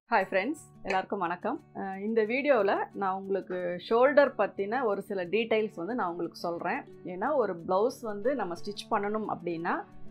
hi friends எல்லாருக்கும் வணக்கம் அஹ் இந்த வீடியோவில் நான் உங்களுக்கு ஷோல்டர் பற்றின ஒரு சில டீட்டெயில்ஸ் வந்து நான் உங்களுக்கு சொல்கிறேன் ஏன்னா ஒரு ப்ளவுஸ் வந்து நம்ம ஸ்டிச் பண்ணணும் அப்படின்னா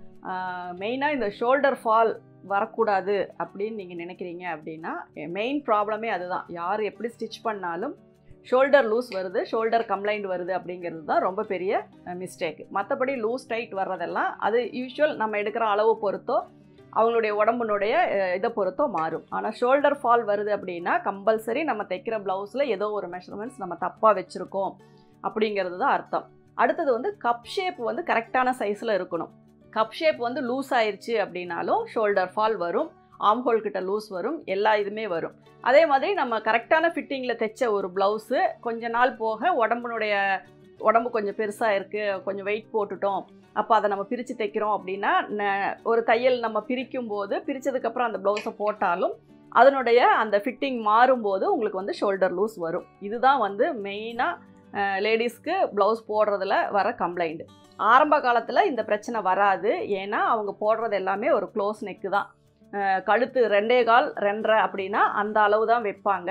மெயினாக இந்த ஷோல்டர் ஃபால் வரக்கூடாது அப்படின்னு நீங்கள் நினைக்கிறீங்க அப்படின்னா மெயின் ப்ராப்ளமே அதுதான் யார் எப்படி ஸ்டிச் பண்ணாலும் ஷோல்டர் லூஸ் வருது ஷோல்டர் கம்ப்ளைண்ட் வருது அப்படிங்கிறது தான் ரொம்ப பெரிய மிஸ்டேக் மற்றபடி லூஸ் டைட் வர்றதெல்லாம் அது யூஷுவல் நம்ம எடுக்கிற அளவு பொறுத்தோ அவங்களுடைய உடம்புனுடைய அஹ், இதை பொறுத்தோ மாறும் ஆனால் ஷோல்டர் ஃபால் வருது அப்படின்னா கம்பல்சரி நம்ம தைக்கிற ப்ளவுஸில் ஏதோ ஒரு மெஷர்மெண்ட்ஸ் நம்ம தப்பாக வச்சுருக்கோம் அப்படிங்கிறது தான் அர்த்தம் அடுத்தது வந்து கப் ஷேப் வந்து கரெக்டான சைஸில் இருக்கணும் கப் ஷேப் வந்து லூஸ் ஆயிருச்சு அப்படின்னாலும் ஷோல்டர் ஃபால் வரும் ஆம் ஹோல் கிட்ட லூஸ் வரும் எல்லா இதுவுமே வரும் அதே மாதிரி நம்ம கரெக்டான ஃபிட்டிங்கில் தைச்ச ஒரு ப்ளவுஸு கொஞ்ச நாள் போக உடம்புனுடைய உடம்பு கொஞ்சம் பெருசாக இருக்குது கொஞ்சம் வெயிட் போட்டுட்டோம் அப்போ அதை நம்ம பிரித்து தைக்கிறோம் அப்படின்னா ந- ஒரு தையல் நம்ம பிரிக்கும் போது பிரித்ததுக்கப்புறம் அந்த ப்ளவுஸை போட்டாலும் அதனுடைய அந்த ஃபிட்டிங் மாறும்போது உங்களுக்கு வந்து ஷோல்டர் லூஸ் வரும் இதுதான் வந்து மெயினாக லேடிஸ்க்கு ப்ளவுஸ் போடுறதுல வர கம்ப்ளைண்ட் ஆரம்ப காலத்தில் இந்த பிரச்சனை வராது ஏன்னா அவங்க போடுறது எல்லாமே ஒரு க்ளோஸ் நெக்கு தான் அஹ் கழுத்து ரெண்டே கால் ரெண்டரை அப்படின்னா அந்த அளவு தான் வைப்பாங்க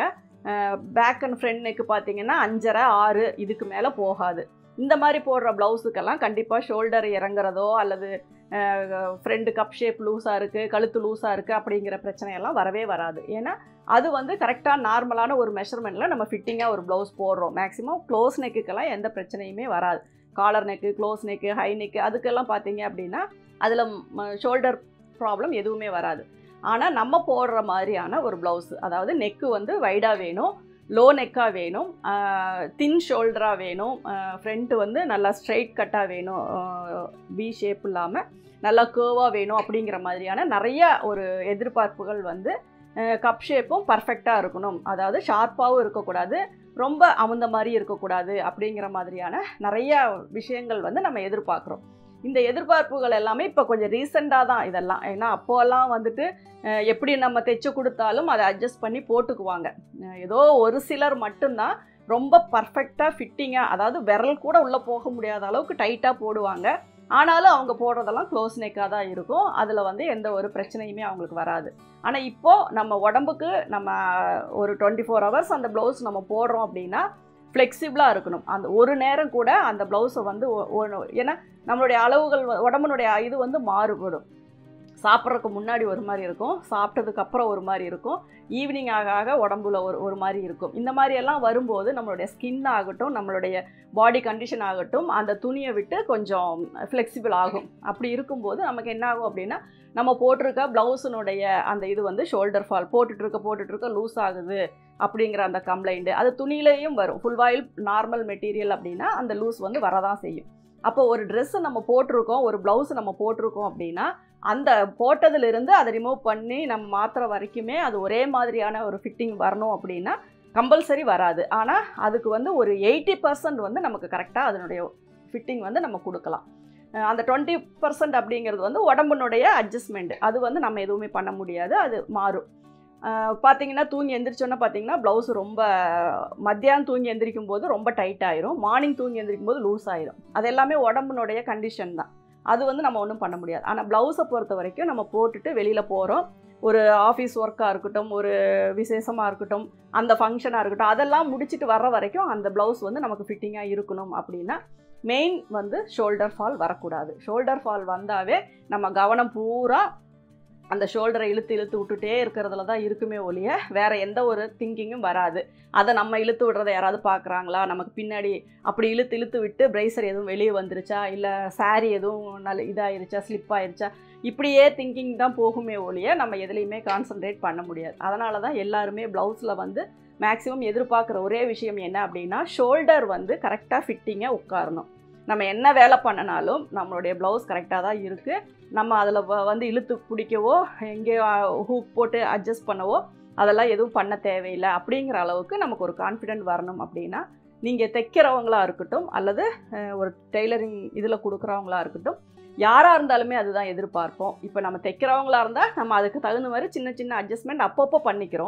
பேக் அண்ட் ஃப்ரண்ட் நெக்கு பார்த்தீங்கன்னா அஞ்சரை ஆறு இதுக்கு மேலே போகாது இந்த மாதிரி போடுற ப்ளவுஸுக்கெல்லாம் கண்டிப்பாக ஷோல்டர் இறங்குறதோ அல்லது ஃப்ரெண்டு கப் ஷேப் லூஸாக இருக்குது கழுத்து லூஸாக இருக்குது அப்படிங்கிற பிரச்சனையெல்லாம் வரவே வராது ஏன்னா அது வந்து கரெக்டாக நார்மலான ஒரு மெஷர்மெண்ட்டில் நம்ம ஃபிட்டிங்காக ஒரு ப்ளவுஸ் போடுறோம் மேக்ஸிமம் க்ளோஸ் நெக்குக்கெல்லாம் எந்த பிரச்சனையுமே வராது collar neck close neck high neck அதுக்கெல்லாம் பார்த்தீங்க அப்படின்னா அதில் ஷோல்டர் ப்ராப்ளம் எதுவுமே வராது ஆனால் நம்ம போடுற மாதிரியான ஒரு ப்ளவுஸு அதாவது நெக்கு வந்து வைடாக வேணும் லோ நெக்காக வேணும் தின் ஷோல்டராக வேணும் ஃப்ரண்ட்டு வந்து நல்லா ஸ்ட்ரைட் கட்டாக வேணும் வி ஷேப் இல்லாமல் நல்லா கேர்வாக வேணும் அப்படிங்கிற மாதிரியான நிறைய ஒரு எதிர்பார்ப்புகள் வந்து கப் ஷேப்பும் பர்ஃபெக்டாக இருக்கணும் அதாவது ஷார்ப்பாகவும் இருக்கக்கூடாது ரொம்ப அமுந்த மாதிரி இருக்கக்கூடாது அப்படிங்கிற மாதிரியான நிறைய விஷயங்கள் வந்து நம்ம எதிர்பார்க்குறோம் இந்த எதிர்பார்ப்புகள் எல்லாமே இப்போ கொஞ்சம் ரீசெண்டாக தான் இதெல்லாம் ஏன்னா அப்போல்லாம் வந்துட்டு அஹ், எப்படி நம்ம தைச்சு கொடுத்தாலும் அதை அட்ஜஸ்ட் பண்ணி போட்டுக்குவாங்க அஹ், ஏதோ ஒரு சிலர் மட்டும்தான் ரொம்ப பர்ஃபெக்டாக ஃபிட்டிங்காக அதாவது விரல் கூட உள்ளே போக முடியாத அளவுக்கு டைட்டாக போடுவாங்க ஆனாலும் அவங்க போடுறதெல்லாம் க்ளோஸ் நெக்காக தான் இருக்கும் அதில் வந்து எந்த ஒரு பிரச்சனையுமே அவங்களுக்கு வராது ஆனால் இப்போது நம்ம உடம்புக்கு நம்ம ஒரு டுவெண்ட்டி ஃபோர் ஹவர்ஸ் அந்த ப்ளவுஸ் நம்ம போடுறோம் அப்படின்னா ஃப்ளெக்சிபிளாக இருக்கணும் அந்த ஒரு நேரம் கூட அந்த ப்ளவுஸை வந்து ஒ- ஒ- ஏன்னா நம்மளுடைய அளவுகள் வ- உடம்புனுடைய இது வந்து மாறுபடும் சாப்பிட்றதுக்கு முன்னாடி ஒரு மாதிரி இருக்கும் சாப்பிட்டதுக்கு அப்புறம் ஒரு மாதிரி இருக்கும் ஈவினிங் ஆக ஆக உடம்புல ஒரு ஒரு மாதிரி இருக்கும் இந்த மாதிரி எல்லாம் வரும்போது நம்மளுடைய ஸ்கின் ஆகட்டும் நம்மளுடைய பாடி கண்டிஷன் ஆகட்டும் அந்த துணியை விட்டு கொஞ்சம் ஃப்ளெக்சிபிள் ஆகும் அப்படி இருக்கும்போது நமக்கு என்ன ஆகும் அப்படின்னா நம்ம போட்டிருக்க ப்ளவுஸினுடைய அந்த இது வந்து ஷோல்டர் ஃபால் போட்டுட்டு இருக்க போட்டுட்டு இருக்க லூஸ் ஆகுது அப்படிங்கிற அந்த கம்ப்ளைண்ட் அது துணியிலையும் வரும் ஃபுல் வாயில் நார்மல் மெட்டீரியல் அப்படின்னா அந்த லூஸ் வந்து வரதான் செய்யும் அப்போ ஒரு ட்ரெஸ்ஸை நம்ம போட்டிருக்கோம் ஒரு ப்ளவுஸ் நம்ம போட்டிருக்கோம் அப்படின்னா அந்த போட்டதுலேருந்து அதை ரிமூவ் பண்ணி நம்ம மாற்றுற வரைக்குமே அது ஒரே மாதிரியான ஒரு ஃபிட்டிங் வரணும் அப்படின்னா கம்பல்சரி வராது ஆனால் அதுக்கு வந்து ஒரு எயிட்டி பர்சன்ட் வந்து நமக்கு கரெக்டாக அதனுடைய ஃபிட்டிங் வந்து நம்ம கொடுக்கலாம் அஹ் அந்த டுவெண்ட்டி பர்சன்ட் அப்படிங்கிறது வந்து உடம்புனுடைய அட்ஜஸ்ட்மெண்ட் அது வந்து நம்ம எதுவுமே பண்ண முடியாது அது மாறும் அஹ் பார்த்தீங்கன்னா தூங்கி எந்திரிச்சோன்னா பார்த்தீங்கன்னா ப்ளவுஸ் ரொம்ப மத்தியானம் தூங்கி எந்திரிக்கும் போது ரொம்ப டைட் ஆயிரும் மார்னிங் தூங்கி எந்திரிக்கும் போது லூஸ் ஆயிரும் அது எல்லாமே உடம்புனுடைய கண்டிஷன் தான் அது வந்து நம்ம ஒன்றும் பண்ண முடியாது ஆனால் ப்ளவுஸை பொறுத்த வரைக்கும் நம்ம போட்டுட்டு வெளியில் போகிறோம் ஒரு ஆஃபீஸ் ஒர்க்காக இருக்கட்டும் ஒரு விசேஷமாக இருக்கட்டும் அந்த ஃபங்க்ஷனாக இருக்கட்டும் அதெல்லாம் முடிச்சுட்டு வர்ற வரைக்கும் அந்த ப்ளவுஸ் வந்து நமக்கு ஃபிட்டிங்காக இருக்கணும் அப்படின்னா மெயின் வந்து ஷோல்டர் ஃபால் வரக்கூடாது ஷோல்டர் ஃபால் வந்தாவே நம்ம கவனம் பூரா அந்த ஷோல்டரை இழுத்து இழுத்து விட்டுட்டே இருக்கிறதுல தான் இருக்குமே ஒழிய வேறு எந்த ஒரு திங்கிங்கும் வராது அதை நம்ம இழுத்து விடுறத யாராவது பார்க்குறாங்களா நமக்கு பின்னாடி அப்படி இழுத்து இழுத்து விட்டு பிரைசர் எதுவும் வெளியே வந்துருச்சா இல்லை saree எதுவும் நல்ல இதாயிருச்சா ஸ்லிப் ஆயிருச்சா இப்படியே திங்கிங் தான் போகுமே ஒழிய நம்ம எதுலேயுமே கான்சென்ட்ரேட் பண்ண முடியாது அதனால தான் எல்லாருமே ப்ளவுஸில் வந்து மேக்ஸிமம் எதிர்பார்க்குற ஒரே விஷயம் என்ன அப்படின்னா ஷோல்டர் வந்து கரெக்டாக ஃபிட்டிங்காக உட்காரணும் நம்ம என்ன வேலை பண்ணினாலும் நம்மளுடைய ப்ளவுஸ் கரெக்டாக தான் இருக்குது நம்ம அதில் வந்து இழுத்து பிடிக்கவோ எங்கேயோ ஹூக் போட்டு அட்ஜஸ்ட் பண்ணவோ அதெல்லாம் எதுவும் பண்ண தேவையில்லை அப்படிங்கிற அளவுக்கு நமக்கு ஒரு கான்ஃபிடென்ட் வரணும் அப்படின்னா நீங்கள் தைக்கிறவங்களா இருக்கட்டும் அல்லது அஹ், ஒரு டெய்லரிங் இதில் கொடுக்குறவங்களா இருக்கட்டும் யாராக இருந்தாலுமே அதுதான் எதிர்பார்ப்போம் இப்போ நம்ம தைக்கிறவங்களா இருந்தால் நம்ம அதுக்கு தகுந்த மாதிரி சின்ன சின்ன அட்ஜஸ்ட்மெண்ட் அப்பப்போ பண்ணிக்கிறோம்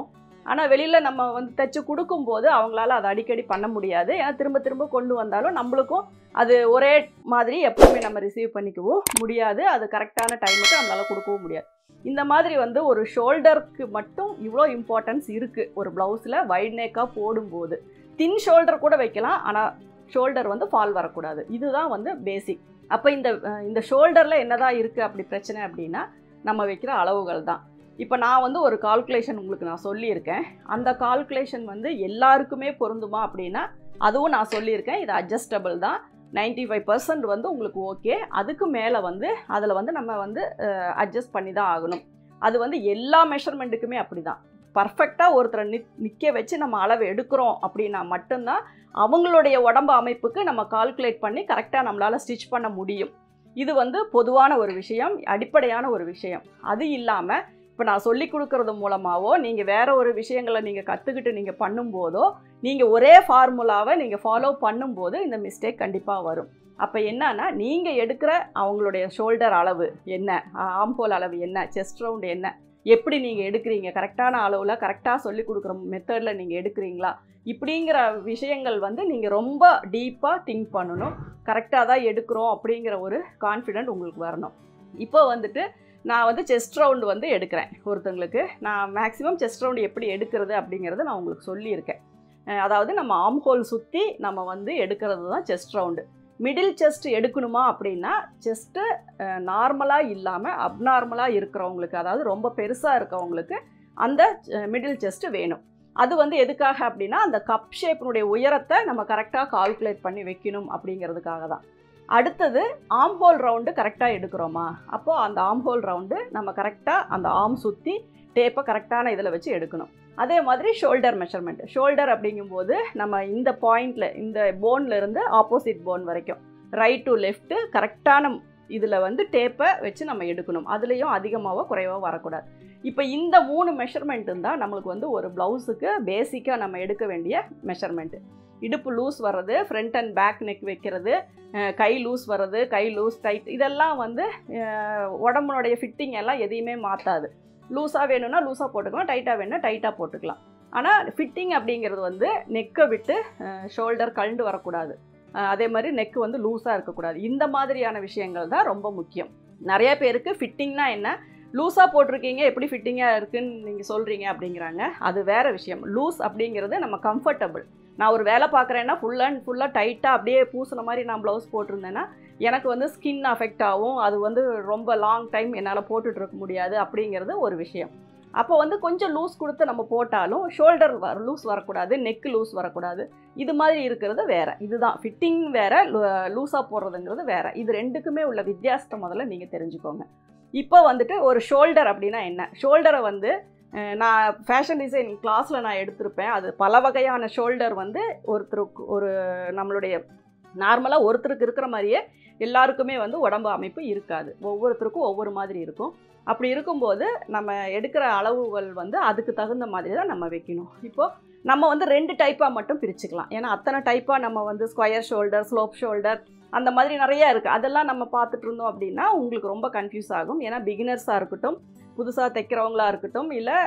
ஆனால் வெளியில் நம்ம வந்து தைச்சு கொடுக்கும்போது அவங்களால அதை அடிக்கடி பண்ண முடியாது ஏன்னா திரும்ப திரும்ப கொண்டு வந்தாலும் நம்மளுக்கும் அது ஒரே மாதிரி எப்பவுமே நம்ம ரிசீவ் பண்ணிக்கவும் முடியாது அது கரெக்டான டைமுக்கு நம்மளால் கொடுக்கவும் முடியாது இந்த மாதிரி வந்து ஒரு ஷோல்டருக்கு மட்டும் இவ்வளோ இம்பார்ட்டன்ஸ் இருக்குது ஒரு ப்ளவுஸில் வைட் நெக்காக போடும்போது தின் ஷோல்டர் கூட வைக்கலாம் ஆனால் ஷோல்டர் வந்து ஃபால் வரக்கூடாது இதுதான் வந்து பேசிக் அப்போ இந்த அஹ், இந்த ஷோல்டரில் என்னதான் இருக்குது அப்படி பிரச்சனை அப்படின்னா நம்ம வைக்கிற அளவுகள் தான் இப்போ நான் வந்து ஒரு கால்குலேஷன் உங்களுக்கு நான் சொல்லியிருக்கேன் அந்த கால்குலேஷன் வந்து எல்லாருக்குமே பொருந்துமா அப்படின்னா அதுவும் நான் சொல்லியிருக்கேன் இது அட்ஜஸ்டபிள் தான் 95% ஃபைவ் பர்சன்ட் வந்து உங்களுக்கு ஓகே அதுக்கு மேலே வந்து அதில் வந்து நம்ம வந்து அட்ஜஸ்ட் பண்ணி தான் ஆகணும் அது வந்து எல்லா மெஷர்மெண்ட்டுக்குமே அப்படி தான் பர்ஃபெக்டாக ஒருத்தரை நிக் நிற்க வச்சு நம்ம அளவு எடுக்கிறோம் அப்படின்னா மட்டும்தான் அவங்களுடைய உடம்பு அமைப்புக்கு நம்ம கால்குலேட் பண்ணி கரெக்டாக நம்மளால் ஸ்டிச் பண்ண முடியும் இது வந்து பொதுவான ஒரு விஷயம் அடிப்படையான ஒரு விஷயம் அது இல்லாமல் இப்போ நான் சொல்லி கொடுக்கறது மூலமாகவோ நீங்கள் வேற ஒரு விஷயங்களை நீங்கள் கற்றுக்கிட்டு நீங்கள் பண்ணும்போதோ நீங்கள் ஒரே ஃபார்முலாவை நீங்கள் ஃபாலோ பண்ணும்போது இந்த மிஸ்டேக் கண்டிப்பாக வரும் அப்போ என்னன்னா நீங்கள் எடுக்கிற அவங்களுடைய ஷோல்டர் அளவு என்ன ஆம்போல் அளவு என்ன செஸ்ட் ரவுண்ட் என்ன எப்படி நீங்கள் எடுக்கிறீங்க கரெக்டான அளவில் கரெக்டாக சொல்லி கொடுக்குற மெத்தடில் நீங்கள் எடுக்கிறீங்களா இப்படிங்கிற விஷயங்கள் வந்து நீங்கள் ரொம்ப டீப்பாக திங்க் பண்ணணும் கரெக்டாக தான் எடுக்கிறோம் அப்படிங்கிற ஒரு கான்ஃபிடென்ட் உங்களுக்கு வரணும் இப்போ வந்துட்டு நான் வந்து செஸ்ட் ரவுண்டு வந்து எடுக்கிறேன் ஒருத்தங்களுக்கு நான் மேக்ஸிமம் செஸ்ட் ரவுண்டு எப்படி எடுக்கிறது அப்படிங்கிறத நான் உங்களுக்கு சொல்லியிருக்கேன் அஹ் அதாவது நம்ம ஆம் ஹோல் சுற்றி நம்ம வந்து எடுக்கிறது தான் செஸ்ட் ரவுண்டு மிடில் செஸ்ட் எடுக்கணுமா அப்படின்னா செஸ்ட்டு நார்மலாக இல்லாமல் அப்நார்மலாக இருக்கிறவங்களுக்கு அதாவது ரொம்ப பெருசாக இருக்கவங்களுக்கு அந்த மிடில் செஸ்ட்டு வேணும் அது வந்து எதுக்காக அப்படின்னா அந்த கப் ஷேப்பினுடைய உயரத்தை நம்ம கரெக்டாக கால்குலேட் பண்ணி வைக்கணும் அப்படிங்கிறதுக்காக தான் அடுத்தது ஆம் ஹோல் ரவுண்டு கரெக்டாக எடுக்கிறோமா அப்போது அந்த ஆம் ஹோல் ரவுண்டு நம்ம கரெக்டாக அந்த ஆம் சுற்றி டேப்பை கரெக்டான இதில் வச்சு எடுக்கணும் அதே மாதிரி ஷோல்டர் மெஷர்மெண்ட் ஷோல்டர் அப்படிங்கும்போது நம்ம இந்த பாயிண்டில் இந்த போன்ல இருந்து ஆப்போசிட் போன் வரைக்கும் ரைட் டு லெஃப்ட்டு கரெக்டான இதில் வந்து டேப்பை வச்சு நம்ம எடுக்கணும் அதுலேயும் அதிகமாகவோ குறைவோ வரக்கூடாது இப்போ இந்த மூணு மெஷர்மெண்ட்டு தான் நம்மளுக்கு வந்து ஒரு ப்ளவுஸுக்கு பேசிக்காக நம்ம எடுக்க வேண்டிய மெஷர்மெண்ட்டு இடுப்பு லூஸ் வர்றது ஃப்ரண்ட் அண்ட் பேக் நெக் வைக்கிறது அஹ் கை லூஸ் வர்றது கை லூஸ் டைட் இதெல்லாம் வந்து அஹ் உடம்புனுடைய ஃபிட்டிங் எல்லாம் எதையுமே மாற்றாது லூஸாக வேணும்னா லூஸாக போட்டுக்கலாம் டைட்டாக வேணும்னா டைட்டாக போட்டுக்கலாம் ஆனால் ஃபிட்டிங் அப்படிங்கிறது வந்து நெக்கை விட்டு ஷோல்டர் கழண்டு வரக்கூடாது அஹ் அதே மாதிரி நெக்கு வந்து லூஸாக இருக்கக்கூடாது இந்த மாதிரியான விஷயங்கள் தான் ரொம்ப முக்கியம் நிறைய பேருக்கு ஃபிட்டிங்னா என்ன லூஸாக போட்டிருக்கீங்க எப்படி ஃபிட்டிங்காக இருக்குன்னு நீங்கள் சொல்கிறீங்க அப்படிங்கிறாங்க அது வேறு விஷயம் லூஸ் அப்படிங்கிறது நம்ம கம்ஃபர்டபுள் நான் ஒரு வேலை பார்க்குறேன்னா ஃபுல் அண்ட் ஃபுல்லாக டைட்டாக அப்படியே பூசின மாதிரி நான் ப்ளவுஸ் போட்டிருந்தேன்னா எனக்கு வந்து ஸ்கின் அஃபெக்ட் ஆகும் அது வந்து ரொம்ப லாங் டைம் என்னால் போட்டுட்டு இருக்க முடியாது அப்படிங்கிறது ஒரு விஷயம் அப்போ வந்து கொஞ்சம் லூஸ் கொடுத்து நம்ம போட்டாலும் ஷோல்டர் வர லூஸ் வரக்கூடாது நெக் லூஸ் வரக்கூடாது இது மாதிரி இருக்கிறது வேற இதுதான் ஃபிட்டிங் வேற லூஸாக போடுறதுங்கிறது வேற இது ரெண்டுக்குமே உள்ள வித்தியாசத்தை முதல்ல நீங்கள் தெரிஞ்சுக்கோங்க இப்போ வந்துட்டு ஒரு ஷோல்டர் அப்படின்னா என்ன ஷோல்டரை வந்து அஹ், நான் ஃபேஷன் டிசைன் கிளாஸில் நான் எடுத்திருப்பேன் அது பல வகையான ஷோல்டர் வந்து ஒருத்தருக்கு ஒரு நம்மளுடைய நார்மலாக ஒருத்தருக்கு இருக்கிற மாதிரியே எல்லாருக்குமே வந்து உடம்பு அமைப்பு இருக்காது ஒவ்வொருத்தருக்கும் ஒவ்வொரு மாதிரி இருக்கும் அப்படி இருக்கும்போது நம்ம எடுக்கிற அளவுகள் வந்து அதுக்கு தகுந்த மாதிரி தான் நம்ம வைக்கணும் இப்போது நம்ம வந்து ரெண்டு டைப்பாக மட்டும் பிரிச்சுக்கலாம் ஏன்னா அத்தனை டைப்பாக நம்ம வந்து ஸ்கொயர் ஷோல்டர் ஸ்லோப் ஷோல்டர் அந்த மாதிரி நிறைய இருக்குது அதெல்லாம் நம்ம பார்த்துட்டு இருந்தோம் அப்படின்னா உங்களுக்கு ரொம்ப கன்ஃபியூஸ் ஆகும் ஏன்னா பிகினர்ஸாக இருக்கட்டும் புதுசாக தைக்கிறவங்களா இருக்கட்டும் இல்லை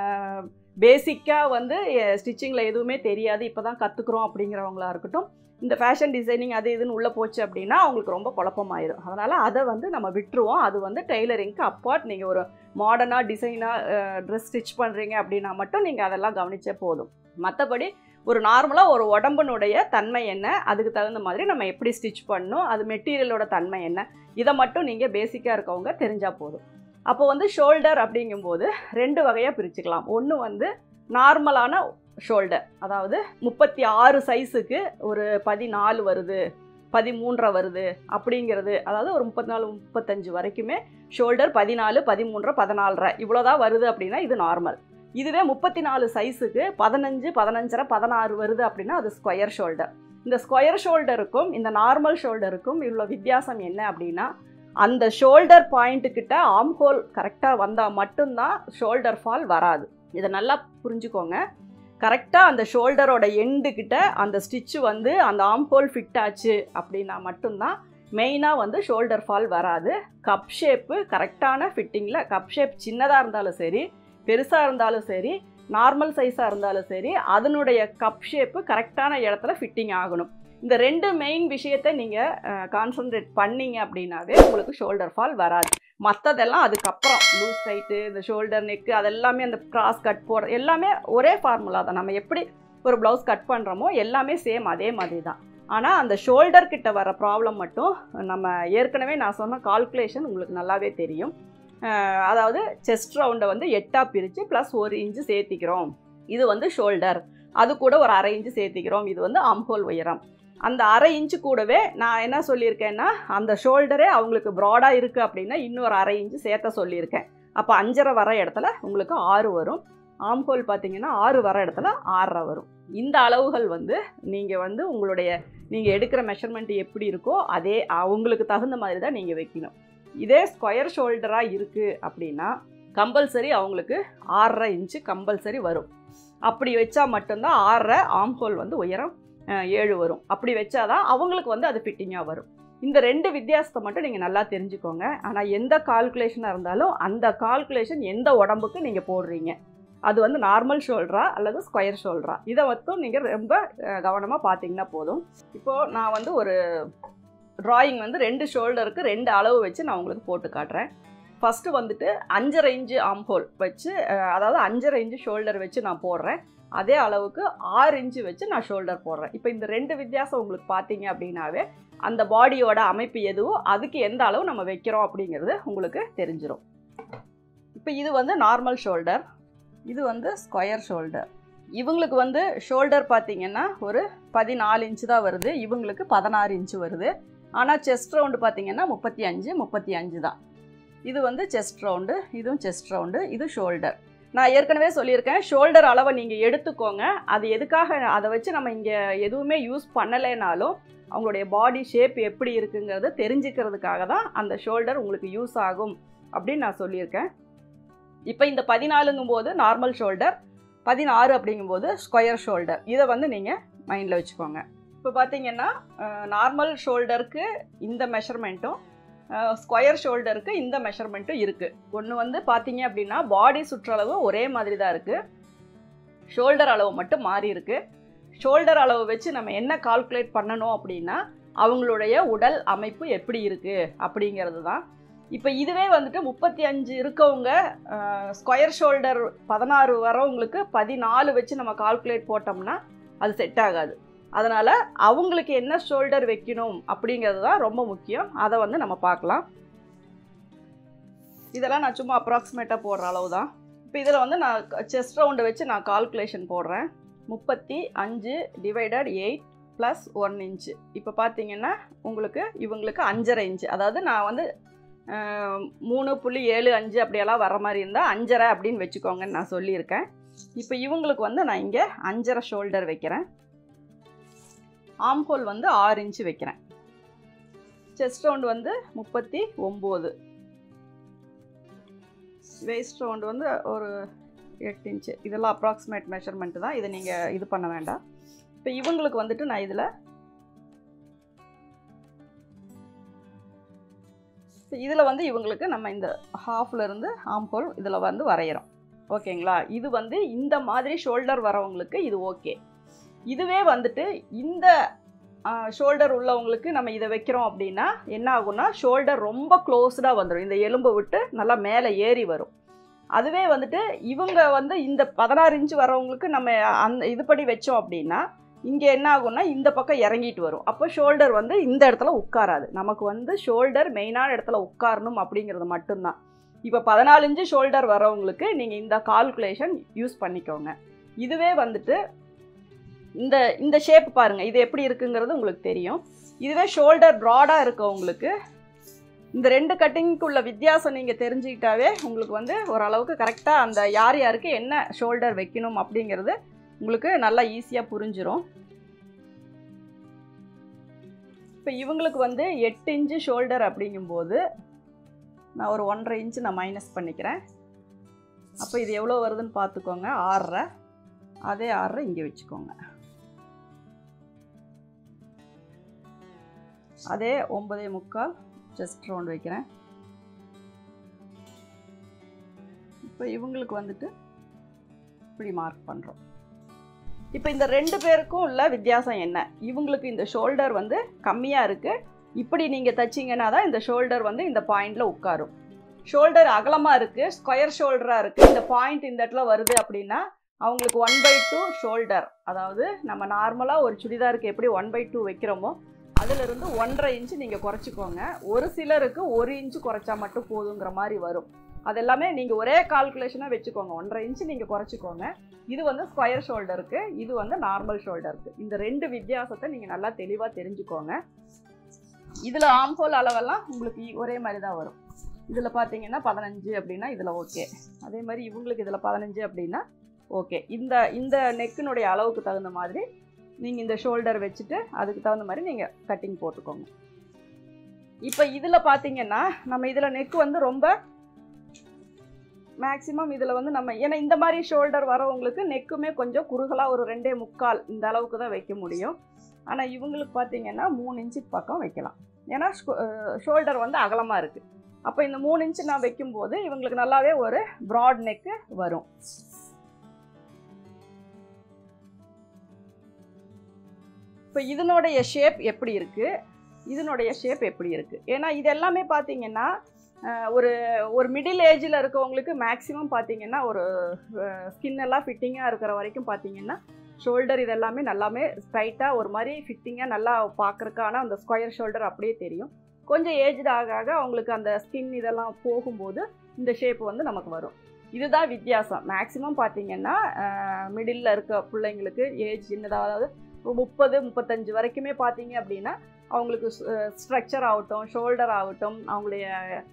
பேசிக்காக வந்து ஸ்டிச்சிங்கில் எதுவுமே தெரியாது இப்போ தான் கற்றுக்குறோம் அப்படிங்கிறவங்களா இருக்கட்டும் இந்த ஃபேஷன் டிசைனிங் அது இதுன்னு உள்ளே போச்சு அப்படின்னா அவங்களுக்கு ரொம்ப குழப்பமாயிரும் அதனால் அதை வந்து நம்ம விட்டுருவோம் அது வந்து டெய்லரிங்க்கு அப்பார்ட் நீங்கள் ஒரு மாடர்னாக டிசைனாக ட்ரெஸ் ஸ்டிச் பண்ணுறீங்க அப்படின்னா மட்டும் நீங்கள் அதெல்லாம் கவனிச்சே போதும் மற்றபடி ஒரு நார்மலாக ஒரு உடம்பினுடைய தன்மை என்ன அதுக்கு தகுந்த மாதிரி நம்ம எப்படி ஸ்டிச் பண்ணணும் அது மெட்டீரியலோட தன்மை என்ன இதை மட்டும் நீங்கள் பேசிக்காக இருக்கவங்க தெரிஞ்சால் போதும் அப்போ வந்து ஷோல்டர் அப்படிங்கும்போது ரெண்டு வகையாக பிரிச்சுக்கலாம் ஒன்று வந்து நார்மலான ஷோல்டர் அதாவது முப்பத்தி ஆறு சைஸுக்கு ஒரு பதினாலு வருது பதிமூன்றரை வருது அப்படிங்கிறது அதாவது ஒரு முப்பத்தி நாலு முப்பத்தஞ்சு வரைக்குமே ஷோல்டர் பதினாலு பதிமூன்றரை பதினாலரை இவ்வளோதான் வருது அப்படின்னா இது நார்மல் இதுவே முப்பத்தி நாலு சைஸுக்கு பதினஞ்சு பதினஞ்சரை பதினாறு வருது அப்படின்னா அது ஸ்கொயர் ஷோல்டர் இந்த ஸ்கொயர் ஷோல்டருக்கும் இந்த நார்மல் ஷோல்டருக்கும் இவ்வளோ வித்தியாசம் என்ன அப்படின்னா அந்த ஷோல்டர் பாயிண்ட்டு கிட்ட ஆம் ஹோல் கரெக்டாக வந்தால் மட்டும்தான் ஷோல்டர் ஃபால் வராது இதை நல்லா புரிஞ்சுக்கோங்க கரெக்டாக அந்த ஷோல்டரோட எண்டு கிட்ட அந்த ஸ்டிச்சு வந்து அந்த ஆம் ஹோல் ஃபிட் ஆச்சு அப்படின்னா மட்டும்தான் மெயினாக வந்து ஷோல்டர் ஃபால் வராது கப் ஷேப்பு கரெக்டான ஃபிட்டிங்கில் கப் ஷேப் சின்னதாக இருந்தாலும் சரி பெருசாக இருந்தாலும் சரி நார்மல் சைஸாக இருந்தாலும் சரி அதனுடைய கப் ஷேப்பு கரெக்டான இடத்துல ஃபிட்டிங் ஆகணும் இந்த ரெண்டு மெயின் விஷயத்தை நீங்கள் கான்சன்ட்ரேட் பண்ணீங்க அப்படின்னாவே உங்களுக்கு ஷோல்டர் ஃபால் வராது மற்றதெல்லாம் அதுக்கப்புறம் லூஸ் டைட்டு இந்த ஷோல்டர் நெக்கு அதெல்லாமே அந்த கிராஸ் கட் போடுற எல்லாமே ஒரே ஃபார்முலா தான் நம்ம எப்படி ஒரு ப்ளவுஸ் கட் பண்ணுறோமோ எல்லாமே சேம் அதே மாதிரி தான் ஆனால் அந்த ஷோல்டர் கிட்ட வர ப்ராப்ளம் மட்டும் நம்ம ஏற்கனவே நான் சொன்ன கால்குலேஷன் உங்களுக்கு நல்லாவே தெரியும் அஹ் அதாவது செஸ்ட் ரவுண்டை வந்து எட்டாக பிரித்து ப்ளஸ் ஒரு இன்ச்சு சேர்த்திக்கிறோம் இது வந்து ஷோல்டர் அது கூட ஒரு அரை இன்ச்சு சேர்த்திக்கிறோம் இது வந்து ஆம்ஹோல் உயரம் அந்த அரை இன்ச்சு கூடவே நான் என்ன சொல்லியிருக்கேன்னா அந்த ஷோல்டரே அவங்களுக்கு ப்ராடாக இருக்குது அப்படின்னா இன்னொரு அரை இன்ச்சு சேர்த்த சொல்லியிருக்கேன் அப்போ அஞ்சரை வர இடத்துல உங்களுக்கு ஆறு வரும் ஆம்ஹோல் பார்த்தீங்கன்னா ஆறு வர இடத்துல ஆறரை வரும் இந்த அளவுகள் வந்து நீங்கள் வந்து உங்களுடைய நீங்கள் எடுக்கிற மெஷர்மெண்ட் எப்படி இருக்கோ அதே அவங்களுக்கு தகுந்த மாதிரி தான் நீங்கள் வைக்கணும் இதே ஸ்கொயர் ஷோல்டராக இருக்குது அப்படின்னா கம்பல்சரி அவங்களுக்கு ஆறரை இன்ச்சு கம்பல்சரி வரும் அப்படி வச்சா மட்டும்தான் ஆறரை ஆம்ஹோல் வந்து உயரம் அஹ், ஏழு வரும் அப்படி வச்சாதான் அவங்களுக்கு வந்து அது ஃபிட்டிங்காக வரும் இந்த ரெண்டு வித்தியாசத்தை மட்டும் நீங்கள் நல்லா தெரிஞ்சுக்கோங்க ஆனால் எந்த கால்குலேஷனாக இருந்தாலும் அந்த கால்குலேஷன் எந்த உடம்புக்கு நீங்கள் போடுறீங்க அது வந்து நார்மல் ஷோல்டரா அல்லது ஸ்கொயர் ஷோல்டரா இதை மட்டும் நீங்கள் ரொம்ப கவனமாக பார்த்தீங்கன்னா போதும் இப்போது நான் வந்து ஒரு டிராயிங் வந்து ரெண்டு ஷோல்டருக்கு ரெண்டு அளவு வச்சு நான் உங்களுக்கு போட்டு காட்டுறேன் ஃபஸ்ட்டு வந்துட்டு அஞ்சரை இன்ச்சு ஆம்ஹோல் வச்சு அஹ், அதாவது அஞ்சரை இன்ச்சு ஷோல்டர் வச்சு நான் போடுறேன் அதே அளவுக்கு ஆறு இன்ச்சு வச்சு நான் ஷோல்டர் போடுறேன் இப்போ இந்த ரெண்டு வித்தியாசம் உங்களுக்கு பார்த்தீங்க அப்படின்னாவே அந்த பாடியோட அமைப்பு எதுவோ அதுக்கு எந்த அளவு நம்ம வைக்கிறோம் அப்படிங்கிறது உங்களுக்கு தெரிஞ்சிடும் இப்போ இது வந்து நார்மல் ஷோல்டர் இது வந்து ஸ்கொயர் ஷோல்டர் இவங்களுக்கு வந்து ஷோல்டர் பார்த்தீங்கன்னா ஒரு பதினாலு இன்ச்சு தான் வருது இவங்களுக்கு பதினாறு இன்ச்சு வருது ஆனால் செஸ்ட் ரவுண்டு பார்த்தீங்கன்னா முப்பத்தி அஞ்சு முப்பத்தி அஞ்சு தான் இது வந்து செஸ்ட் ரவுண்டு இதுவும் செஸ்ட் ரவுண்டு இது ஷோல்டர் நான் ஏற்கனவே சொல்லியிருக்கேன் ஷோல்டர் அளவை நீங்கள் எடுத்துக்கோங்க அது எதுக்காக அதை வச்சு நம்ம இங்கே எதுவுமே யூஸ் பண்ணலைனாலும் அவங்களுடைய பாடி ஷேப் எப்படி இருக்குங்கிறத தெரிஞ்சுக்கிறதுக்காக தான் அந்த ஷோல்டர் உங்களுக்கு யூஸ் ஆகும் அப்படின்னு நான் சொல்லியிருக்கேன் இப்போ இந்த பதினாலுங்கும் போது நார்மல் ஷோல்டர் பதினாறு அப்படிங்கும்போது ஸ்கொயர் ஷோல்டர் இதை வந்து நீங்கள் மைண்டில் வச்சுக்கோங்க இப்போ பார்த்தீங்கன்னா நார்மல் ஷோல்டருக்கு இந்த மெஷர்மெண்ட்டும் ஸ்கொயர் ஷோல்டருக்கு இந்த மெஷர்மெண்ட்டும் இருக்குது ஒன்று வந்து பார்த்தீங்க அப்படின்னா பாடி சுற்றளவு ஒரே மாதிரி தான் இருக்குது ஷோல்டர் அளவு மட்டும் மாறி இருக்கு ஷோல்டர் அளவு வச்சு நம்ம என்ன கால்குலேட் பண்ணணும் அப்படின்னா அவங்களுடைய உடல் அமைப்பு எப்படி இருக்குது அப்படிங்கிறது தான் இப்போ இதுவே வந்துட்டு முப்பத்தி அஞ்சு இருக்கவங்க ஸ்கொயர் ஷோல்டர் பதினாறு வரவங்களுக்கு பதினாலு வச்சு நம்ம கால்குலேட் போட்டோம்னா அது செட் ஆகாது அதனால் அவங்களுக்கு என்ன ஷோல்டர் வைக்கணும் அப்படிங்கிறது தான் ரொம்ப முக்கியம் அதை வந்து நம்ம பார்க்கலாம் இதெல்லாம் நான் சும்மா அப்ராக்சிமேட்டாக போடுற அளவு தான் இப்போ இதில் வந்து நான் செஸ்ட் ரவுண்டை வச்சு நான் கால்குலேஷன் போடுறேன் முப்பத்தி அஞ்சு divided eight plus one inch இப்போ பார்த்தீங்கன்னா உங்களுக்கு இவங்களுக்கு அஞ்சரை இன்ச்சு அதாவது நான் வந்து அஹ், மூணு புள்ளி ஏழு அஞ்சு அப்படியெல்லாம் வர மாதிரி இருந்தால் அஞ்சரை அப்படின்னு வச்சுக்கோங்கன்னு நான் சொல்லியிருக்கேன் இப்போ இவங்களுக்கு வந்து நான் இங்கே அஞ்சரை ஷோல்டர் வைக்கிறேன் ஆம்ஹோல் வந்து ஆறு இன்ச்சு வைக்கிறேன் செஸ்ட் ரவுண்ட் வந்து முப்பத்தி ஒம்பது வேஸ்ட் ரவுண்ட் வந்து ஒரு எட்டு இன்ச்சு இதெல்லாம் அப்ராக்சிமேட் மெஷர்மெண்ட் தான் இதை நீங்கள் இது பண்ண வேண்டாம் இப்போ இவங்களுக்கு வந்துட்டு நான் இதில் இப்போ இதில் வந்து இவங்களுக்கு நம்ம இந்த ஹாஃப்ல இருந்து ஆம்ஹோல் இதில் வந்து வரைகிறோம் ஓகேங்களா இது வந்து இந்த மாதிரி ஷோல்டர் வரவங்களுக்கு இது ஓகே இதுவே வந்துட்டு இந்த ஷோல்டர் உள்ளவங்களுக்கு நம்ம இதை வைக்கிறோம் அப்படின்னா என்ன ஆகும்னா ஷோல்டர் ரொம்ப க்ளோஸ்டாக வந்துடும் இந்த எலும்பை விட்டு நல்லா மேலே ஏறி வரும் அதுவே வந்துட்டு இவங்க வந்து இந்த பதினாறு இன்ச்சு வரவங்களுக்கு நம்ம அந்த இதுபடி வச்சோம் அப்படின்னா இங்கே என்ன ஆகும்னா இந்த பக்கம் இறங்கிட்டு வரும் அப்போ ஷோல்டர் வந்து இந்த இடத்துல உட்காராது நமக்கு வந்து ஷோல்டர் மெயினான இடத்துல உட்காரணும் அப்படிங்கிறது மட்டும்தான் இப்போ பதினாலு இன்ச்சு ஷோல்டர் வரவங்களுக்கு நீங்கள் இந்த கால்குலேஷன் யூஸ் பண்ணிக்கோங்க இதுவே வந்துட்டு இந்த இந்த ஷேப் பாருங்கள் இது எப்படி இருக்குங்கிறது உங்களுக்கு தெரியும் இதுவே ஷோல்டர் ப்ராடாக இருக்கவங்களுக்கு இந்த ரெண்டு கட்டிங்க்குள்ள வித்தியாசம் நீங்கள் தெரிஞ்சுக்கிட்டாவே உங்களுக்கு வந்து ஓரளவுக்கு கரெக்டாக அந்த யார் யாருக்கு என்ன ஷோல்டர் வைக்கணும் அப்படிங்கிறது உங்களுக்கு நல்லா ஈஸியாக புரிஞ்சிரும் இப்போ இவங்களுக்கு வந்து எட்டு இன்ச்சு ஷோல்டர் அப்படிங்கும்போது நான் ஒரு ஒன்றரை இன்ச்சு நான் மைனஸ் பண்ணிக்கிறேன் அப்போ இது எவ்வளோ வருதுன்னு பார்த்துக்கோங்க ஆறரை அதே ஆறரை இங்கே வச்சுக்கோங்க அதே ஒன்பதே முக்கால் செஸ்ட் ரவுண்ட் வைக்கிறேன் இப்போ இவங்களுக்கு வந்துட்டு இப்படி மார்க் பண்ணுறோம் இப்போ இந்த ரெண்டு பேருக்கும் உள்ள வித்தியாசம் என்ன இவங்களுக்கு இந்த ஷோல்டர் வந்து கம்மியாக இருக்குது இப்படி நீங்கள் தைச்சிங்கன்னா தான் இந்த ஷோல்டர் வந்து இந்த பாயிண்டில் உட்காரும் ஷோல்டர் அகலமாக இருக்குது ஸ்கொயர் ஷோல்டராக இருக்குது இந்த பாயிண்ட் இந்த இடத்துல வருது அப்படின்னா அவங்களுக்கு ஒன் பை டூ ஷோல்டர் அதாவது நம்ம நார்மலாக ஒரு சுடிதாருக்கு எப்படி ஒன் பை டூ வைக்கிறோமோ அதிலிருந்து ஒன்றரை இன்ச்சு நீங்கள் குறைச்சிக்கோங்க ஒரு சிலருக்கு ஒரு இன்ச்சு குறைச்சா மட்டும் போதுங்கிற மாதிரி வரும் அது எல்லாமே நீங்கள் ஒரே கால்குலேஷனாக வச்சுக்கோங்க ஒன்றரை இன்ச்சு நீங்கள் குறைச்சிக்கோங்க இது வந்து ஸ்கொயர் ஷோல்டருக்கு இது வந்து நார்மல் ஷோல்டருக்கு இந்த ரெண்டு வித்தியாசத்தை நீங்கள் நல்லா தெளிவாக தெரிஞ்சுக்கோங்க இதில் ஆம்ஹோல் அளவெல்லாம் உங்களுக்கு இ- ஒரே மாதிரி தான் வரும் இதில் பார்த்தீங்கன்னா பதினஞ்சு அப்படின்னா இதில் ஓகே அதே மாதிரி இவங்களுக்கு இதில் பதினஞ்சு அப்படின்னா ஓகே இந்த இந்த நெக்கினுடைய அளவுக்கு தகுந்த மாதிரி நீங்கள் இந்த ஷோல்டர் வச்சுட்டு அதுக்கு தகுந்த மாதிரி நீங்கள் கட்டிங் போட்டுக்கோங்க இப்போ இதில் பார்த்தீங்கன்னா நம்ம இதில் நெக் வந்து ரொம்ப மேக்ஸிமம் இதில் வந்து நம்ம ஏன்னா இந்த மாதிரி ஷோல்டர் வரவங்களுக்கு நெக்குமே கொஞ்சம் குறுகலாக ஒரு ரெண்டே முக்கால் இந்த அளவுக்கு தான் வைக்க முடியும் ஆனால் இவங்களுக்கு பார்த்தீங்கன்னா மூணு இன்ச்சுக்கு பக்கம் வைக்கலாம் ஏன்னா ஷோல்டர் வந்து அகலமாக இருக்குது அப்போ இந்த மூணு இன்ச்சு நான் வைக்கும்போது இவங்களுக்கு நல்லாவே ஒரு ப்ராட் நெக்கு வரும் இப்போ இதனுடைய ஷேப் எப்படி இருக்குது இதனுடைய ஷேப் எப்படி இருக்குது ஏன்னா இது எல்லாமே பார்த்தீங்கன்னா அஹ், ஒரு ஒரு மிடில் ஏஜில் இருக்கவங்களுக்கு மேக்ஸிமம் பார்த்தீங்கன்னா ஒரு ஸ்கின் எல்லாம் ஃபிட்டிங்காக இருக்கிற வரைக்கும் பார்த்தீங்கன்னா ஷோல்டர் இதெல்லாமே நல்லாமே ஸ்ட்ரைட்டாக ஒரு மாதிரி ஃபிட்டிங்காக நல்லா பார்க்குறக்கான அந்த ஸ்கொயர் ஷோல்டர் அப்படியே தெரியும் கொஞ்சம் ஏஜ்டு ஆக ஆக அவங்களுக்கு அந்த ஸ்கின் இதெல்லாம் போகும்போது இந்த ஷேப் வந்து நமக்கு வரும் இதுதான் வித்தியாசம் மேக்ஸிமம் பார்த்தீங்கன்னா மிடில் இருக்க பிள்ளைங்களுக்கு ஏஜ் சின்னதாக அதாவது ஒரு முப்பது முப்பத்தஞ்சு வரைக்குமே பார்த்தீங்க அப்படின்னா அவங்களுக்கு ஸ்ட்ரக்சர் ஆகட்டும் ஷோல்டர் ஆகட்டும் அவங்களுடைய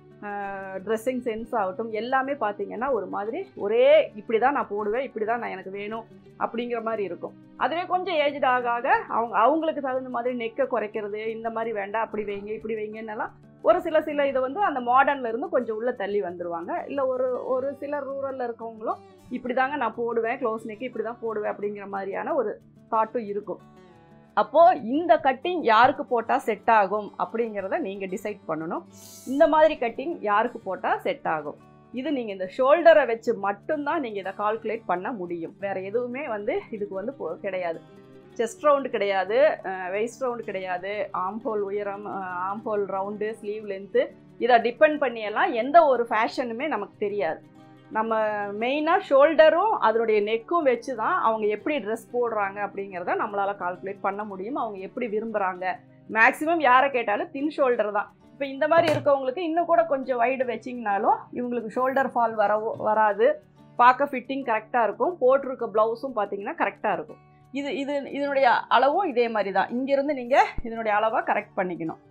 ட்ரெஸ்ஸிங் சென்ஸ் ஆகட்டும் எல்லாமே பார்த்தீங்கன்னா ஒரு மாதிரி ஒரே இப்படி தான் நான் போடுவேன் இப்படி தான் நான் எனக்கு வேணும் அப்படிங்கிற மாதிரி இருக்கும் அதுவே கொஞ்சம் ஏஜ்டு ஆக ஆக அவங்க அவங்களுக்கு தகுந்த மாதிரி நெக்கை குறைக்கிறது இந்த மாதிரி வேண்டாம் அப்படி வைங்க இப்படி வைங்கன்னெல்லாம் ஒரு சில சில இதை வந்து அந்த மாடர்ன்ல இருந்து கொஞ்சம் உள்ள தள்ளி வந்துருவாங்க இல்லை ஒரு ஒரு சில ரூரலில் இருக்கவங்களும் இப்படி தாங்க நான் போடுவேன் க்ளோஸ் நெக்கு இப்படி தான் போடுவேன் அப்படிங்கிற மாதிரியான ஒரு தாட்டும் இருக்கும் அப்போது இந்த கட்டிங் யாருக்கு போட்டால் செட் ஆகும் அப்படிங்கிறத நீங்கள் டிசைட் பண்ணணும் இந்த மாதிரி கட்டிங் யாருக்கு போட்டால் செட் ஆகும் இது நீங்கள் இந்த ஷோல்டரை வச்சு மட்டும்தான் நீங்கள் இதை கால்குலேட் பண்ண முடியும் வேறு எதுவுமே வந்து இதுக்கு வந்து போ- கிடையாது செஸ்ட் ரவுண்டு கிடையாது வெயிஸ்ட் ரவுண்டு கிடையாது ஆம்ஹோல் உயரம் ஆம்ஹோல் ரவுண்டு ஸ்லீவ் லென்த்து இதை டிபெண்ட் பண்ணியெல்லாம் எந்த ஒரு ஃபேஷனுமே நமக்கு தெரியாது நம்ம மெயினாக ஷோல்டரும் அதனுடைய நெக்கும் வச்சு தான் அவங்க எப்படி ட்ரெஸ் போடுறாங்க அப்படிங்கிறத நம்மளால் கால்குலேட் பண்ண முடியும் அவங்க எப்படி விரும்புகிறாங்க மேக்ஸிமம் யாரை கேட்டாலும் தின் ஷோல்டர் தான் இப்போ இந்த மாதிரி இருக்கவங்களுக்கு இன்னும் கூட கொஞ்சம் வைடு வச்சிங்கனாலும் இவங்களுக்கு ஷோல்டர் ஃபால் வரவோ வராது பார்க்க ஃபிட்டிங் கரெக்டாக இருக்கும் போட்டிருக்க ப்ளவுஸும் பார்த்தீங்கன்னா கரெக்டாக இருக்கும் இது இது இதனுடைய அளவும் இதே மாதிரி தான் இங்கேருந்து நீங்கள் இதனுடைய அளவாக கரெக்ட் பண்ணிக்கணும்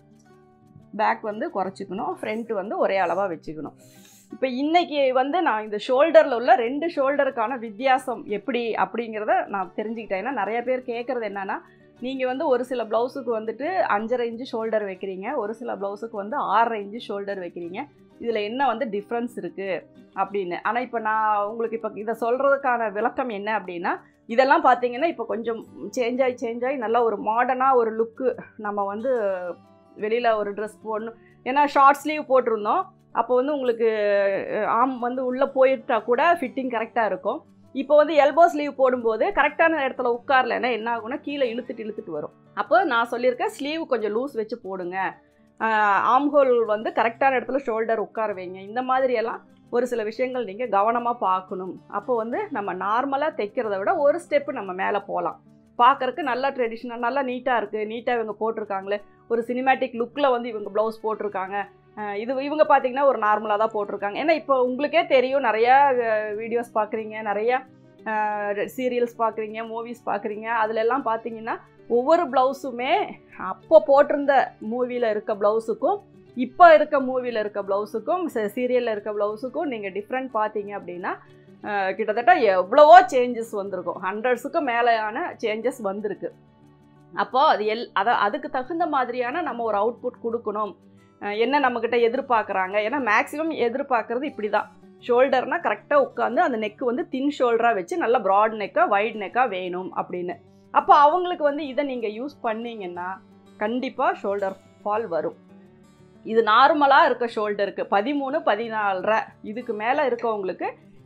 பேக் வந்து குறைச்சிக்கணும் ஃப்ரண்ட் வந்து ஒரே அளவாக வச்சுக்கணும் இப்போ இன்னைக்கு வந்து நான் இந்த ஷோல்டரில் உள்ள ரெண்டு ஷோல்டருக்கான வித்தியாசம் எப்படி அப்படிங்கிறத நான் தெரிஞ்சுக்கிட்டேன் ஏன்னா நிறைய பேர் கேட்குறது என்னன்னா நீங்கள் வந்து ஒரு சில ப்ளவுஸுக்கு வந்துட்டு அஞ்சரை இன்ச்சு ஷோல்டர் வைக்கிறீங்க ஒரு சில ப்ளவுஸுக்கு வந்து ஆறரை இன்ச்சு ஷோல்டர் வைக்கிறீங்க இதில் என்ன வந்து டிஃப்ரென்ஸ் இருக்குது அப்படின்னு ஆனால் இப்போ நான் உங்களுக்கு இப்போ இதை சொல்கிறதுக்கான விளக்கம் என்ன அப்படின்னா இதெல்லாம் பார்த்தீங்கன்னா இப்போ கொஞ்சம் சேஞ்ச் ஆகி சேஞ்ச் ஆகி நல்ல ஒரு மாடர்னாக ஒரு லுக்கு நம்ம வந்து வெளியில் ஒரு ட்ரெஸ் போடணும் ஏன்னா ஷார்ட் ஸ்லீவ் போட்டிருந்தோம் அப்போ வந்து உங்களுக்கு அஹ், ஆம் வந்து உள்ளே போயிட்டா கூட ஃபிட்டிங் கரெக்டாக இருக்கும் இப்போ வந்து எல்போ ஸ்லீவ் போடும்போது கரெக்டான இடத்துல உட்காரலைன்னா என்ன ஆகும்னா கீழே இழுத்துட்டு இழுத்துட்டு வரும் அப்போ நான் சொல்லியிருக்கேன் ஸ்லீவ் கொஞ்சம் லூஸ் வச்சு போடுங்க ஆம்ஹோல் வந்து கரெக்டான இடத்துல ஷோல்டர் உட்கார வைங்க இந்த மாதிரியெல்லாம் ஒரு சில விஷயங்கள் நீங்கள் கவனமாக பார்க்கணும் அப்போ வந்து நம்ம நார்மலாக தைக்கிறத விட ஒரு ஸ்டெப்பு நம்ம மேலே போகலாம் பார்க்கறக்கு நல்லா ட்ரெடிஷ்னல் நல்லா நீட்டாக இருக்குது நீட்டாக இவங்க போட்டிருக்காங்களே ஒரு சினிமேட்டிக் லுக்கில் வந்து இவங்க ப்ளவுஸ் போட்டிருக்காங்க அஹ் இது இவங்க பார்த்தீங்கன்னா ஒரு நார்மலாக தான் போட்டிருக்காங்க ஏன்னா இப்போ உங்களுக்கே தெரியும் நிறையா வீடியோஸ் பார்க்குறீங்க நிறையா சீரியல்ஸ் பார்க்குறீங்க மூவிஸ் பார்க்குறீங்க அதுல எல்லாம் பார்த்தீங்கன்னா ஒவ்வொரு ப்ளவுஸுமே அப்போ போட்டிருந்த மூவியில் இருக்க ப்ளவுஸுக்கும் இப்போ இருக்க மூவியில் இருக்க ப்ளவுஸுக்கும் சீரியலில் இருக்க ப்ளவுஸுக்கும் நீங்கள் டிஃப்ரெண்ட் பார்த்தீங்க அப்படின்னா அஹ், கிட்டத்தட்ட எவ்வளவோ சேஞ்சஸ் வந்திருக்கும் ஹண்ட்ரட்ஸுக்கும் மேலேயான சேஞ்சஸ் வந்திருக்கு அப்போ அது எல் அதை அதுக்கு தகுந்த மாதிரியான நம்ம ஒரு அவுட்புட் கொடுக்கணும் அஹ், என்ன நம்மக்கிட்ட எதிர்பார்க்குறாங்க ஏன்னா மேக்ஸிமம் எதிர்பார்க்குறது இப்படி தான் ஷோல்டர்னால் கரெக்டாக உட்காந்து அந்த நெக்கு வந்து தின் ஷோல்டராக வச்சு நல்ல ப்ராட் நெக்காக வைட் நெக்காக வேணும் அப்படின்னு அப்போ அவங்களுக்கு வந்து இதை நீங்கள் யூஸ் பண்ணீங்கன்னா கண்டிப்பாக ஷோல்டர் ஃபால் வரும் இது நார்மலாக இருக்க ஷோல்டருக்கு பதிமூணு பதினாலரை இதுக்கு மேலே இருக்கவங்களுக்கு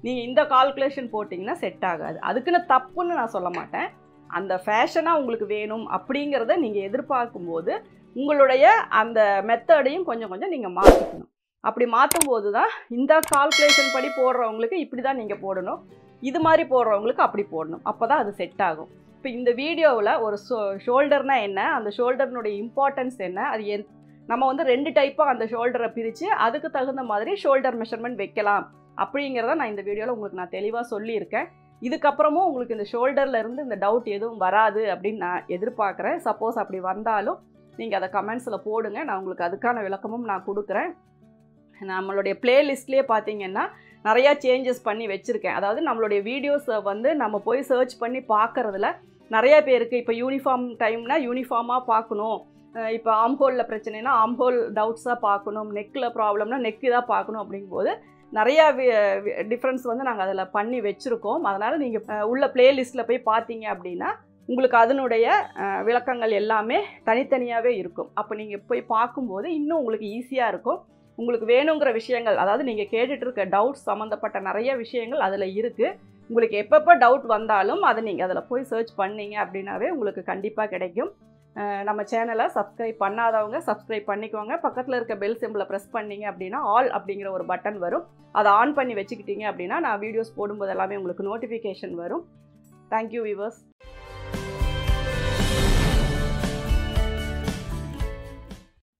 நீங்கள் இந்த கால்குலேஷன் போட்டிங்கன்னா செட் ஆகாது அதுக்குன்னு தப்புன்னு நான் சொல்ல மாட்டேன் அந்த ஃபேஷனாக உங்களுக்கு வேணும் அப்படிங்கிறத நீங்கள் எதிர்பார்க்கும்போது உங்களுடைய அந்த மெத்தடையும் கொஞ்சம் கொஞ்சம் நீங்கள் மாற்றிக்கணும் அப்படி மாற்றும் போது தான் இந்த கால்குலேஷன் படி போடுறவங்களுக்கு இப்படி தான் நீங்கள் போடணும் இது மாதிரி போடுறவங்களுக்கு அப்படி போடணும் அப்போ தான் அது செட் ஆகும் இப்போ இந்த வீடியோவில் ஒரு ஷோ ஷோல்டர்னா என்ன அந்த ஷோல்டர்னுடைய இம்பார்ட்டன்ஸ் என்ன அது என் நம்ம வந்து ரெண்டு டைப்பாக அந்த ஷோல்டரை பிரித்து அதுக்கு தகுந்த மாதிரி ஷோல்டர் மெஷர்மெண்ட் வைக்கலாம் அப்படிங்கிறத நான் இந்த வீடியோவில் உங்களுக்கு நான் தெளிவாக சொல்லியிருக்கேன் இதுக்கப்புறமும் உங்களுக்கு இந்த ஷோல்டரில் இருந்து இந்த டவுட் எதுவும் வராது அப்படின்னு நான் எதிர்பார்க்குறேன் சப்போஸ் அப்படி வந்தாலும் நீங்கள் அதை கமெண்ட்ஸில் போடுங்க நான் உங்களுக்கு அதுக்கான விளக்கமும் நான் கொடுக்குறேன் நம்மளுடைய பிளேலிஸ்ட்லேயே பார்த்தீங்கன்னா நிறையா சேஞ்சஸ் பண்ணி வச்சுருக்கேன் அதாவது நம்மளுடைய வீடியோஸை வந்து நம்ம போய் சர்ச் பண்ணி பார்க்குறதுல நிறைய பேருக்கு இப்போ யூனிஃபார்ம் டைம்னா யூனிஃபார்மாக பார்க்கணும் இப்போ ஆம்ஹோலில் பிரச்சனைனா ஆம்ஹோல் டவுட்ஸாக பார்க்கணும் நெக்கில் ப்ராப்ளம்னா நெக்கு தான் பார்க்கணும் அப்படிங்கும்போது நிறையா டிஃப்ரென்ஸ் வந்து நாங்கள் அதில் பண்ணி வச்சுருக்கோம் அதனால் நீங்கள் உள்ள பிளேலிஸ்ட்டில் போய் பார்த்தீங்க அப்படின்னா உங்களுக்கு அதனுடைய விளக்கங்கள் எல்லாமே தனித்தனியாகவே இருக்கும் அப்போ நீங்கள் போய் பார்க்கும்போது இன்னும் உங்களுக்கு ஈஸியாக இருக்கும் உங்களுக்கு வேணுங்கிற விஷயங்கள் அதாவது நீங்கள் கேட்டுட்டு இருக்க டவுட்ஸ் சம்மந்தப்பட்ட நிறைய விஷயங்கள் அதில் இருக்குது உங்களுக்கு எப்பப்போ டவுட் வந்தாலும் அதை நீங்கள் அதில் போய் சர்ச் பண்ணீங்க அப்படின்னாவே உங்களுக்கு கண்டிப்பாக கிடைக்கும் நம்ம சேனலை சப்ஸ்கிரைப் பண்ணாதவங்க சப்ஸ்கிரைப் பண்ணிக்கோங்க பக்கத்தில் இருக்க பெல் சிம்பிளை ப்ரெஸ் பண்ணிங்க அப்படின்னா ஆல் அப்படிங்கிற ஒரு பட்டன் வரும் அதை ஆன் பண்ணி வச்சுக்கிட்டீங்க அப்படின்னா நான் வீடியோஸ் போடும்போது எல்லாமே உங்களுக்கு நோட்டிஃபிகேஷன் வரும் தேங்க்யூ விவர்ஸ்